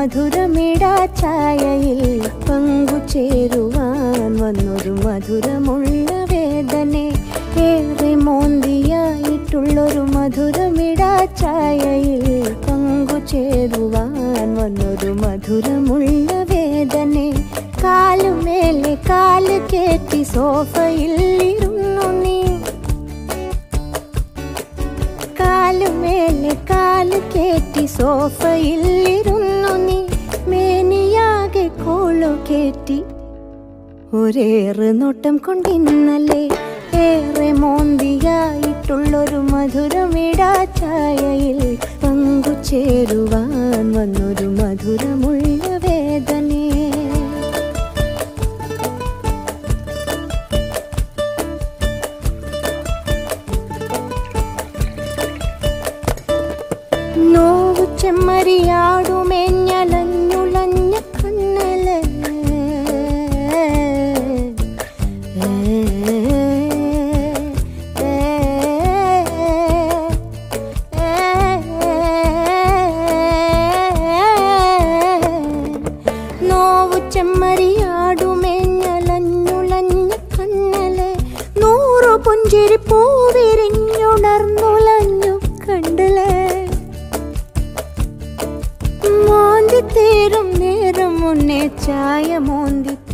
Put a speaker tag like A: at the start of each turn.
A: മധുരമിടാ ചായയിൽ പങ്കുചേരുവാൻ വന്നൊരു മധുരമുള്ള വേദനെ ഏറെ മോന്തിയായിട്ടുള്ളൊരു മധുരമിടാ ചായയിൽ പങ്കുചേരുവാൻ വന്നൊരു മധുരമുള്ള വേദനെ കാലുമേലെ കാല് കേറ്റി സോഫയിൽ ഇരുന്നു നീ കാലുമേലെ കാല് കേറ്റി സോഫയിൽ ഇരുന്നു നീ മേനിയാകെ കോളു കേറ്റി ഒരേറ് നോട്ടം കൊണ്ടിന്നല്ലേ ഏറെ മോന്തിയായിട്ടുള്ളൊരു മധുരമിടാ ചായയിൽ പങ്കുചേരുവാൻ വന്നൊരു മധുരമുള്ള വേദനേ നോവു ചെമ്മരിയാടുമേഞ്ഞലഞ്ഞുളഞ്ഞ കണ്ണല് നോവു ചെമ്മരിയാടുമേഞ്ഞലഞ്ഞുളഞ്ഞ കണ്ണല് നൂറു പുഞ്ചിരി പൂവിരിഞ്ഞുണർന്നുലഞ്ഞു കണ്ടല് മോന്തി തീരും നേരം മുന്നേ ചായ മോന്തി